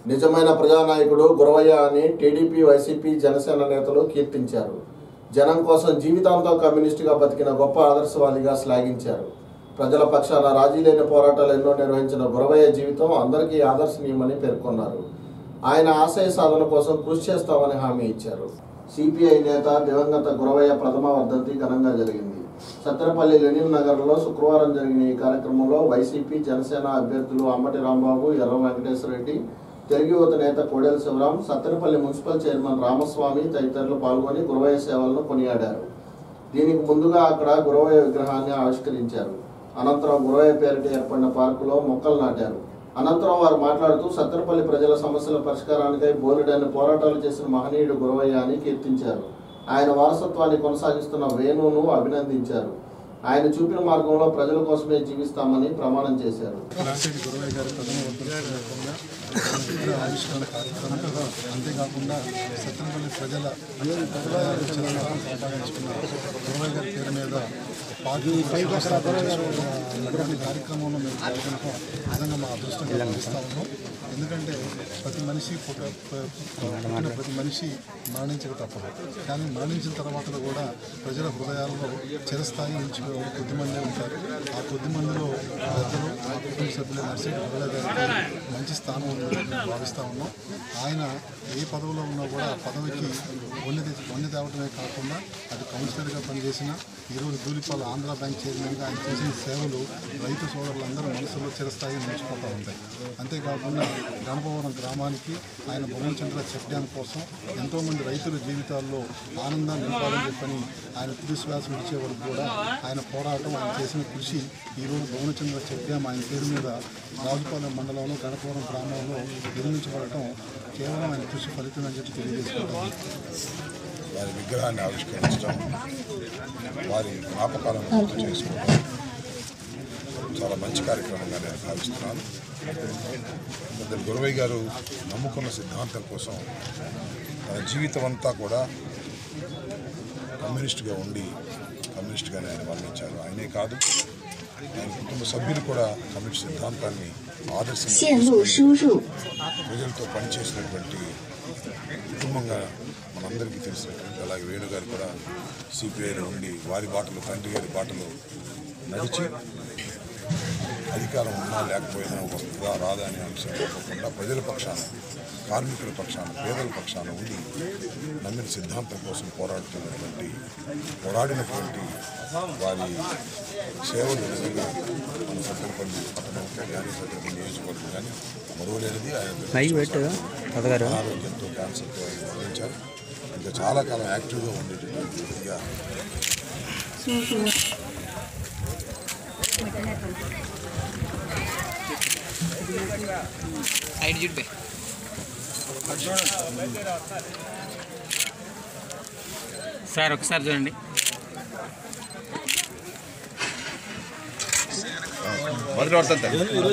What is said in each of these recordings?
నిజమైన ప్రజానాయకుడు గురవయ్య అని టీడీపీ వైసీపీ జనసేన నేతలు కీర్తించారు జనం కోసం జీవితాంతం కమ్యూనిస్టుగా బతికిన గొప్ప ఆదర్శవాదిగా శ్లాఘించారు ప్రజల పక్షాన రాజీ లేని పోరాటాలు ఎన్నో నిర్వహించిన గురవయ్య జీవితం అందరికీ ఆదర్శనీయమని పేర్కొన్నారు ఆయన ఆశయ సాధన కోసం కృషి చేస్తామని హామీ ఇచ్చారు సిపిఐ నేత దివంగత గురవయ్య ప్రథమ వర్ధంతి ఘనంగా జరిగింది సత్తెనపల్లి లెనిన్ నగర్లో శుక్రవారం జరిగిన ఈ కార్యక్రమంలో వైసీపీ జనసేన అభ్యర్థులు అమ్మటి రాంబాబు ఎర్ర వెంకటేశ్వర రెడ్డి తెలుగు యువత నేత కోడెల శివరాం సత్తెనపల్లి మున్సిపల్ చైర్మన్ రామస్వామి తదితరులు పాల్గొని గురవయ్య సేవలను కొనియాడారు దీనికి ముందుగా అక్కడ గురవయ్య విగ్రహాన్ని ఆవిష్కరించారు అనంతరం గురవయ్య పేరిట ఏర్పడిన పార్కులో మొక్కలు నాటారు అనంతరం వారు మాట్లాడుతూ సత్తెనపల్లి ప్రజల సమస్యల పరిష్కారానికై బోలెడన్ని పోరాటాలు చేసిన మహనీయుడు గురవయ్య అని కీర్తించారు ఆయన వారసత్వాన్ని కొనసాగిస్తున్న వేణును అభినందించారు ఆయన చూపిన మార్గంలో ప్రజల కోసమే జీవిస్తామని ప్రమాణం చేశారు రాసేటి గురవయ్య గారి ప్రథమ వర్ధంతి సందర్భంగా విగ్రహ ఆవిష్కరణ కార్యక్రమం అంతేకాకుండా సత్యనపల్లి ప్రజల ఆలోచనలను కొనసాగించుకున్న గురవయ్య గారి పేరు మీద పార్టీ ఇటువంటి కార్యక్రమంలో మేము పాల్గొనడం నిజంగా మా అదృష్టంగా భావిస్తా ఉన్నాం ఎందుకంటే ప్రతి మనిషి పుట్ట ప- పుట్టిన ప్రతి మనిషి మరణించక తప్పదు కానీ మరణించిన తర్వాత కూడా ప్రజల హృదయాల్లో చిరస్థాయి నుంచి కొద్ది మందే ఉంటారు ఆ కొద్ది మందిలో పెద్దలు మా కుటుంబ సభ్యులు నర్సేటి గురవయ్య గారికి మంచి స్థానం ఉందని మేము భావిస్తూ ఉన్నాం ఆయన ఏ పదవిలో ఉన్నా కూడా ఆ పదవికి వన్నె తె- వన్నె తేవటమే కాకుండా అటు కౌన్సిలర్గా పనిచేసిన ఈరోజు ధూళిపాల ఆంధ్ర బ్యాంక్ చైర్మన్గా ఆయన చేసిన సేవలు రైతు సోదరులందరూ మనసులో చిరస్థాయి నిలిచిపోతూ ఉంటాయి అంతేకాకుండా గణపవరం గ్రామానికి ఆయన భువనచంద్ర చెక్ డ్యామ్ కోసం ఎంతోమంది రైతుల జీవితాల్లో ఆనందాన్ని నింపాలని చెప్పని ఆయన తుది శ్వాస విడిచే వరకు కూడా ఆయన పోరాటం ఆయన చేసిన కృషి ఈరోజు భువనచంద్ర చెక్ డ్యామ్ ఆయన పేరు మీద రాజుపాలెం మండలంలో గణపవరం గ్రామంలో నిర్మించబడటం కేవలం ఆయన కృషి ఫలితం అని చెప్పి తెలియజేసుకుంటాం వారి విగ్రహాన్ని ఆవిష్కరించడం వారి జ్ఞాపకాలను గుర్తు చేసుకోవడం చాలా మంచి కార్యక్రమంగా నేను భావిస్తున్నాను పెద్దలు గురవయ్య గారు నమ్ముకున్న సిద్ధాంతం కోసం తన జీవితం అంతా కూడా కమ్యూనిస్ట్గా ఉండి కమ్యూనిస్ట్గానే ఆయన మరణించారు ఆయనే కాదు ఆయన కుటుంబ సభ్యులు కూడా కమ్యూనిస్ట్ సిద్ధాంతాన్ని ఆదర్శంగా 线路 తీసుకొని 输入。 ప్రజలతో పనిచేసినటువంటి కుటుంబంగా మనందరికీ తెలిసినటువంటి అలాగే వేణుగారు కూడా సిపిఐలో ఉండి వారి బాటలు తండ్రి గారి బాటలు నడిచి అధికారం ఉన్నా లేకపోయినా వస్తుందా రాదా అనే అంశం కాకుండా ప్రజల పక్షాన కార్మికుల పక్షాన పేదల పక్షాన ఉండి నమ్మిన సిద్ధాంతం కోసం పోరాడుతున్నటువంటి పోరాడినటువంటి వారి సేవలు నిజంగా మన సత్తెనపల్లి పట్టణం కానీ సత్తెనపల్లి నియోజకవర్గం కానీ మరువలేనిది ఆయన అనారోగ్యంతో క్యాన్సర్తో ఆయన మరణించారు ఇంకా చాలా కాలం యాక్టివ్గా ఉండేటటువంటి వ్యక్తిగా సైడ్ చూడు సార్ ఒకసారి చూడండి మొదటి వర్తంత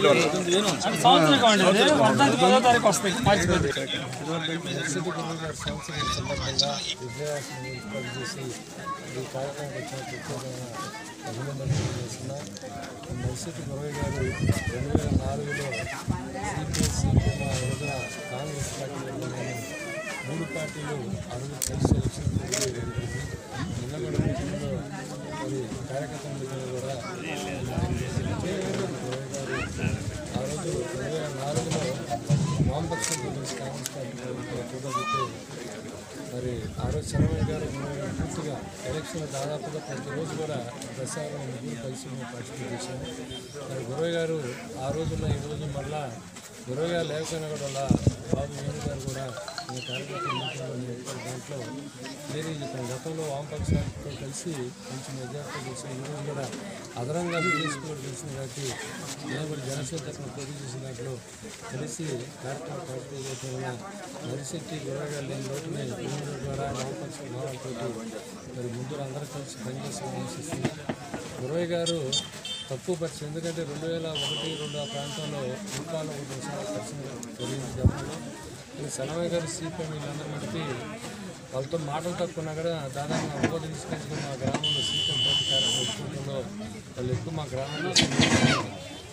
ఎస్సీటీ గురువు సంవత్సరం సందర్భంగా విజయవాసం ఏర్పాటు చేసి ఈ కార్యక్రమం వచ్చిన ప్రత్యేకమైన అభినందనలు తెలియజేస్తున్నా నర్సిటి గురవయ్య గారు రెండు వేల నాలుగులో సిపిఐ సిపిఎం ఆ రోజున కాంగ్రెస్ పార్టీలో కానీ మూడు పార్టీలు అడుగు కలిసి ఎలక్షన్ జరిగింది నిన్న కూడా మీటింగ్లో మరి కార్యకర్తల మీటింగ్ కూడా గురవయ్య గారు ఆ రోజు రెండు వేల నాలుగులో వామపక్షం గురించి కాంగ్రెస్ పార్టీ ప్రభుత్వం చూడబోతే మరి ఆ రోజు చంద్రబాబు గారు మేము పూర్తిగా ఎలక్షన్ దాదాపుగా ప్రతిరోజు కూడా దశాలను ముగ్గురు కలిసి మేము పార్టిసిపేట్ చేశాము మరి గురవయ్య గారు ఆ రోజున్న ఈ రోజు మళ్ళా గురవయ్య గారు లేకపోయినా కూడా వాళ్ళ బాబు వేణు గారు కూడా ఈ కార్యక్రమం ఎన్నికల్లో చెప్పారు దాంట్లో మీరు ఇప్పుడు గతంలో వామపక్షాలతో కలిసి కొంచెం మెజార్టీ చేసి ఈ రోజు కూడా అదనంగా బీఎస్పీ కూడా తెలిసింది కాబట్టి నేను కూడా జనసేన తరఫున పోటీ చేసిన దాంట్లో కలిసి కార్యక్రమం పార్టీ చేయడం నరిశెట్టి గురవగా లేని లోటుని యూనియన్ ద్వారా వామపక్ష భావాలతో మరి ముందు అందరూ కలిసి పనిచేసి ఆలోచిస్తుంది గురవయ్య గారు తక్కువ పరిచయం ఎందుకంటే రెండు వేల ఒకటి రెండు ఆ ప్రాంతంలో రూపాయలు ఒకటి ఒకసారి పరిచయం జరిగింది గతంలో ఇది సనమయ్య గారు సిపిఎం వీళ్ళందరూ కలిపి వాళ్ళతో మాటలు తక్కువన్నా కూడా దాదాపు అవ్వదు తీసుకొచ్చుకుని మా గ్రామంలో సీతం పార్టీ కార్యక్రమంలో వాళ్ళు ఎక్కువ మా గ్రామంలో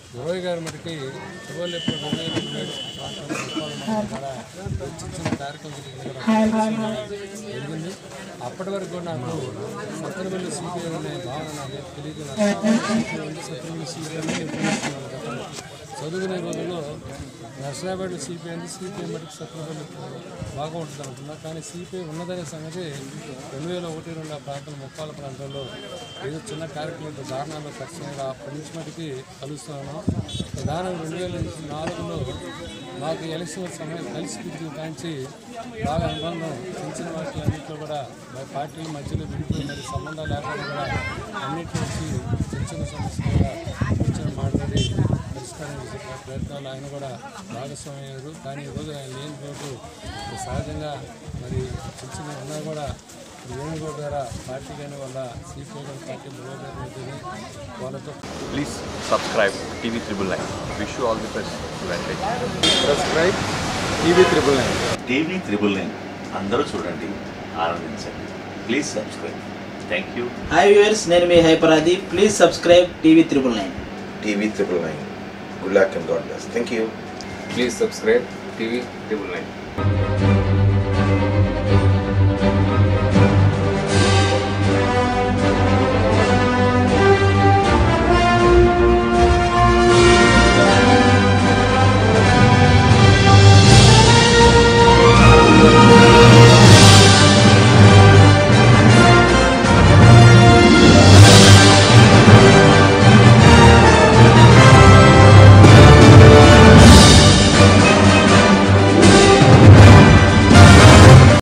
గురవయ్య గారి మటుకి ఇవాళ ఎప్పుడు రెండు వేల ఇరవై ఏడు ప్రాంతంలో ముప్పాల మండలం కూడా చిన్న చిన్న కార్యక్రమం జరిగింది అప్పటి వరకు కూడా నాకు సత్తెనపల్లి సిపిఐ అనే భావన నాకు తెలియదు నాకు సత్తెనపల్లి సిపిఐ అని ఉపయోగిస్తున్నాను గతంలో చదువుకునే రోజుల్లో నర్సరాబాద్ సిపిఐ అంటే సిపిఐ మటుకు సత్తెనపల్లి బాగా ఉంటుంది అనుకున్నా కానీ సిపిఐ ఉన్నదనే సంగతి రెండు వేల ఒకటి రెండు ఆ ప్రాంతం ముప్పాల ప్రాంతంలో ఏదో చిన్న కార్యక్రమం దారుణాల్లో ఖచ్చితంగా అప్పటి నుంచి మటుకి కలుస్తున్నాను ప్రధానం రెండు వేల నాలుగులో మాకు ఎలక్షన్ సమయం కలిసి తిరిగి కాంచి బాగా అనుబంధం చిన్న చిన్న వాటి అన్నింటిలో కూడా మరి పార్టీల మధ్యలో విడిపోయి మరి సంబంధాలు లేకుండా కూడా అన్నింటి నుంచి చిన్న చిన్న సమస్యలు కూడా కూర్చొని మాట్లాడి పరిష్కారం చేసే ప్రయత్నాలు ఆయన కూడా భాగస్వామి అయ్యారు కానీ ఈరోజు ఆయన లేని రోజు సహజంగా మరి చిన్న చిన్న ఉన్నా కూడా వేణుగోడు ద్వారా పార్టీ కానీ వాళ్ళ సిపిఐ గారి పార్టీ బలోపేతం వాళ్ళతో Please subscribe TV Triple Nine. Wish you all the best. Advantage. Subscribe TV triple nine TV triple nine అందరూ చూడండి ఆనందించండి please subscribe thank you hi viewers నేను మీ హైపరాది please subscribe TV triple nine TV triple nine. Good luck and God bless. Thank you. Please subscribe TV triple nine